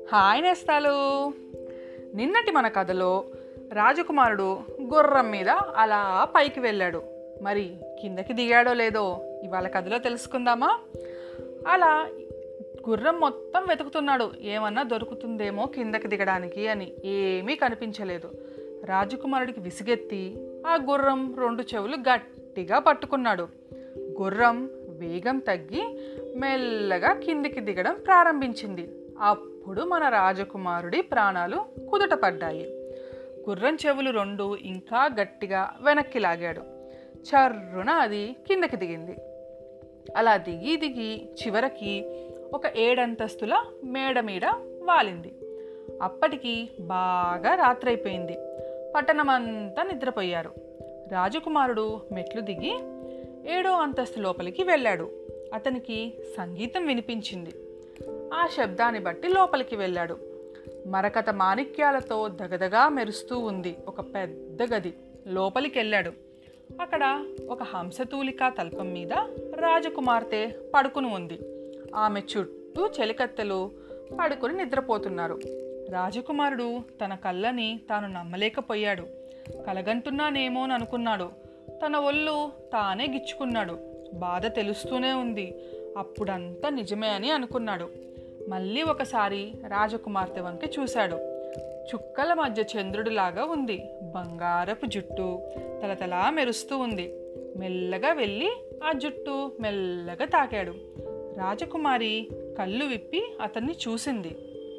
hi నేస్తాలు నిన్నటి మన కథలో రాజకుమారుడు గుర్రం మీద అలా పైకి వెళ్ళాడు మరి కిందకి దిగాడో లేదో ఇవాళ కథలో తెలుసుకుందామా అలా గుర్రం మొత్తం వెతుకుతున్నాడు ఏమన్నా దొరుకుతుందేమో కిందకి దిగడానికి అని ఏమీ కనిపించలేదు రాజకుమారుడికి విసిగెత్తి ఆ గుర్రం రెండు చెవులు గట్టిగా పట్టుకున్నాడు గుర్రం వేగం తగ్గి మెల్లగా కిందికి దిగడం ప్రారంభించింది అప్పుడు మన రాజకుమారుడి ప్రాణాలు కుదుటపడ్డాయి గుర్రం చెవులు రెండు ఇంకా గట్టిగా వెనక్కి లాగాడు చర్రున అది కిందకి దిగింది అలా దిగి దిగి చివరికి ఒక ఏడంతస్తుల మేడ మీద వాలింది అప్పటికి బాగా రాత్రైపోయింది పట్టణమంతా నిద్రపోయారు రాజకుమారుడు మెట్లు దిగి ఏడో అంతస్తు లోపలికి వెళ్ళాడు అతనికి సంగీతం వినిపించింది ఆ శబ్దాన్ని బట్టి లోపలికి వెళ్ళాడు మరకత మాణిక్యాలతో దగదగా మెరుస్తూ ఉంది ఒక పెద్ద గది లోపలికి వెళ్ళాడు అక్కడ ఒక హంసతూలిక తల్పం మీద రాజకుమార్తె పడుకుని ఉంది ఆమె చుట్టూ చెలికత్తెలు పడుకుని నిద్రపోతున్నారు రాజకుమారుడు తన కళ్ళని తాను నమ్మలేకపోయాడు కలగంటున్నానేమో అని అనుకున్నాడు తన ఒళ్ళు తానే గిచ్చుకున్నాడు బాధ తెలుస్తూనే ఉంది అప్పుడంతా నిజమే అని అనుకున్నాడు మళ్ళీ ఒకసారి రాజకుమార్తె వంక చూశాడు చుక్కల మధ్య చంద్రుడిలాగా ఉంది బంగారపు జుట్టు తలతలా మెరుస్తూ ఉంది మెల్లగా వెళ్ళి ఆ జుట్టు మెల్లగా తాకాడు రాజకుమారి కళ్ళు విప్పి అతన్ని చూసింది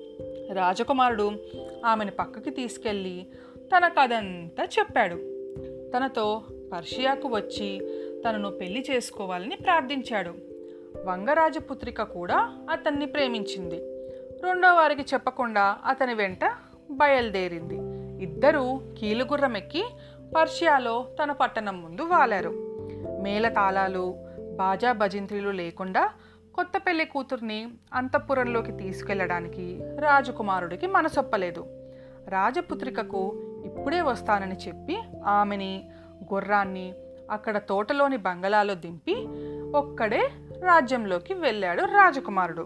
రాజకుమారుడు ఆమెను పక్కకి తీసుకెళ్ళి తన కథంతా చెప్పాడు తనతో పర్షియాకు వచ్చి తనను పెళ్లి చేసుకోవాలని ప్రార్థించాడు వంగరాజపుత్రిక కూడా అతన్ని ప్రేమించింది రెండో వారికి చెప్పకుండా అతని వెంట బయలుదేరింది ఇద్దరూ కీలుగుర్రం ఎక్కి పర్షియాలో తన పట్టణం ముందు వాలారు మేళతాళాలు బాజా భజింత్రీలు లేకుండా కొత్త పెళ్లి కూతుర్ని అంతఃపురంలోకి తీసుకెళ్లడానికి రాజకుమారుడికి మనసొప్పలేదు రాజపుత్రికకు ఇప్పుడే వస్తానని చెప్పి ఆమెని గుర్రాన్ని అక్కడ తోటలోని బంగళాలో దింపి ఒక్కడే రాజ్యంలోకి వెళ్ళాడు రాజకుమారుడు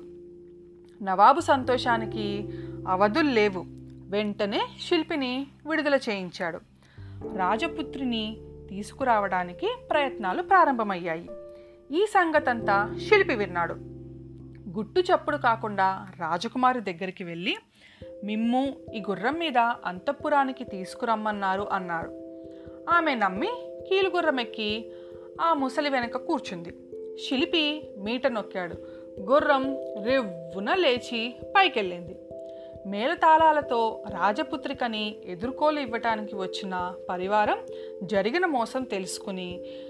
నవాబు సంతోషానికి అవధులు లేవు వెంటనే శిల్పిని విడుదల చేయించాడు రాజపుత్రిని తీసుకురావడానికి ప్రయత్నాలు ప్రారంభమయ్యాయి ఈ సంగతంతా శిల్పి విన్నాడు గుట్టు చప్పుడు కాకుండా రాజకుమారి దగ్గరికి వెళ్ళి మిమ్ము ఈ గుర్రం మీద అంతఃపురానికి తీసుకురమ్మన్నారు అన్నాడు ఆమె నమ్మి కీలుగుర్రం ఎక్కి ఆ ముసలి వెనక కూర్చుంది శిల్పి మీట నొక్కాడు గుర్రం రివ్వున లేచి పైకెళ్ళింది మేళతాళాలతో రాజపుత్రికని ఎదుర్కోలు ఇవ్వటానికి వచ్చిన పరివారం జరిగిన మోసం తెలుసుకుని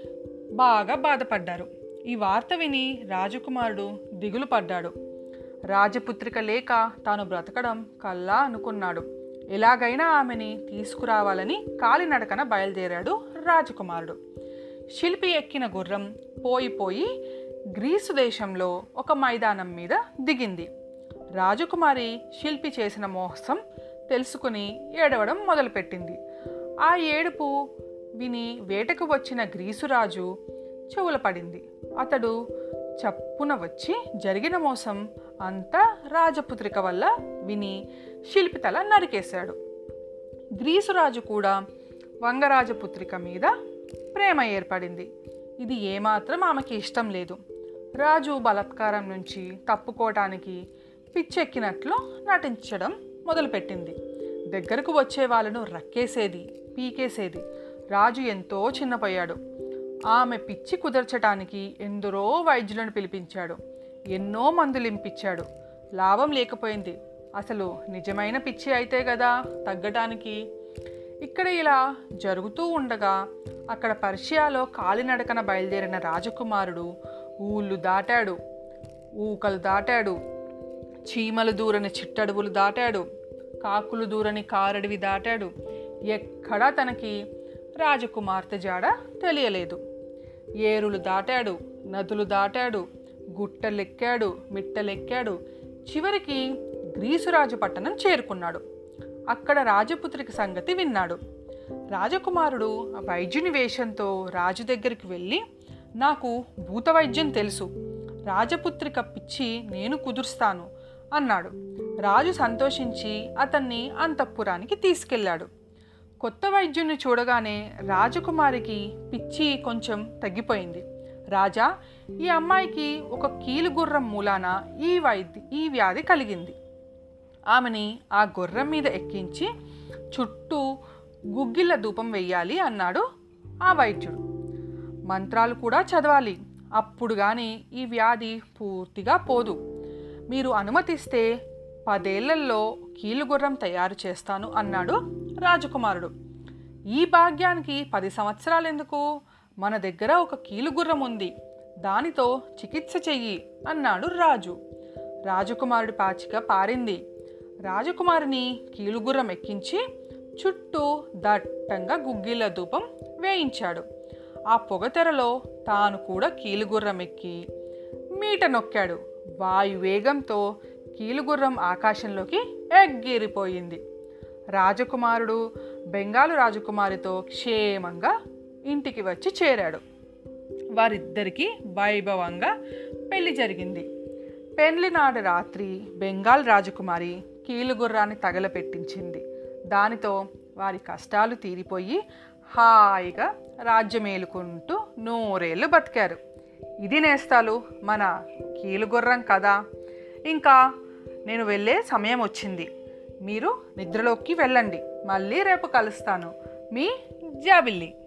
బాగా బాధపడ్డారు ఈ వార్త విని రాజకుమారుడు దిగులు పడ్డాడు రాజపుత్రిక లేక తాను బ్రతకడం కల్లా అనుకున్నాడు ఎలాగైనా ఆమెని తీసుకురావాలని కాలినడకన బయలుదేరాడు రాజకుమారుడు శిల్పి ఎక్కిన గుర్రం పోయి పోయి గ్రీసు దేశంలో ఒక మైదానం మీద దిగింది రాజకుమారి శిల్పి చేసిన మోసం తెలుసుకుని ఏడవడం మొదలుపెట్టింది ఆ ఏడుపు విని వేటకు వచ్చిన గ్రీసురాజు చెవుల పడింది అతడు చప్పున వచ్చి జరిగిన మోసం అంతా రాజపుత్రిక వల్ల విని శిల్పి తల నరికేశాడు గ్రీసురాజు కూడా వంగరాజపుత్రిక మీద ప్రేమ ఏర్పడింది ఇది ఏమాత్రం ఆమెకి ఇష్టం లేదు రాజు బలాత్కారం నుంచి తప్పుకోవటానికి పిచ్చెక్కినట్లు నటించడం మొదలుపెట్టింది దగ్గరకు వచ్చే వాళ్ళను రక్కేసేది పీకేసేది రాజు ఎంతో చిన్నపోయాడు ఆమె పిచ్చి కుదర్చటానికి ఎందరో వైద్యులను పిలిపించాడు ఎన్నో మందులు ఇంపించాడు లాభం లేకపోయింది అసలు నిజమైన పిచ్చి అయితే కదా తగ్గటానికి ఇక్కడ ఇలా జరుగుతూ ఉండగా అక్కడ పర్షియాలో కాలినడకన బయలుదేరిన రాజకుమారుడు ఊళ్ళు దాటాడు ఊకలు దాటాడు చీమలు దూరని చిట్టడువులు దాటాడు కాకులు దూరని కారడివి దాటాడు ఎక్కడా తనకి రాజకుమార్తె జాడ తెలియలేదు ఏరులు దాటాడు నదులు దాటాడు గుట్టలెక్కాడు మిట్టలెక్కాడు చివరికి గ్రీసురాజు పట్టణం చేరుకున్నాడు అక్కడ రాజపుత్రికి సంగతి విన్నాడు రాజకుమారుడు ఆ వైద్యుని వేషంతో రాజు దగ్గరికి వెళ్ళి నాకు భూత వైద్యం తెలుసు రాజపుత్రిక పిచ్చి నేను కుదురుస్తాను అన్నాడు రాజు సంతోషించి అతన్ని అంతఃపురానికి తీసుకెళ్ళాడు కొత్త వైద్యుని చూడగానే రాజకుమారికి పిచ్చి కొంచెం తగ్గిపోయింది రాజా ఈ అమ్మాయికి ఒక కీలు గుర్రం మూలాన ఈ వైద్య ఈ వ్యాధి కలిగింది ఆమెని ఆ గుర్రం మీద ఎక్కించి చుట్టూ గుగ్గిళ్ళ ధూపం వెయ్యాలి అన్నాడు ఆ వైద్యుడు మంత్రాలు కూడా చదవాలి అప్పుడు కానీ ఈ వ్యాధి పూర్తిగా పోదు మీరు అనుమతిస్తే పదేళ్లలో కీలుగుర్రం తయారు చేస్తాను అన్నాడు రాజకుమారుడు ఈ భాగ్యానికి పది సంవత్సరాలు ఎందుకు మన దగ్గర ఒక కీలుగుర్రం ఉంది దానితో చికిత్స చెయ్యి అన్నాడు రాజు రాజకుమారుడి పాచిక పారింది రాజకుమారిని కీలుగుర్రం ఎక్కించి చుట్టూ దట్టంగా గుగ్గిళ్ళ ధూపం వేయించాడు ఆ పొగతెరలో తాను కూడా కీలుగుర్రం ఎక్కి మీట నొక్కాడు వాయువేగంతో కీలుగుర్రం ఆకాశంలోకి ఎగ్గిరిపోయింది రాజకుమారుడు బెంగాలు రాజకుమారితో క్షేమంగా ఇంటికి వచ్చి చేరాడు వారిద్దరికీ వైభవంగా పెళ్లి జరిగింది పెళ్లి నాడు రాత్రి బెంగాల్ రాజకుమారి కీలుగుర్రాన్ని తగలపెట్టించింది దానితో వారి కష్టాలు తీరిపోయి హాయిగా రాజ్యమేలుకుంటూ నూరేళ్ళు బతికారు ఇది నేస్తాలు మన కీలుగుర్రం కదా ఇంకా నేను వెళ్ళే సమయం వచ్చింది మీరు నిద్రలోకి వెళ్ళండి మళ్ళీ రేపు కలుస్తాను మీ జాబిల్లి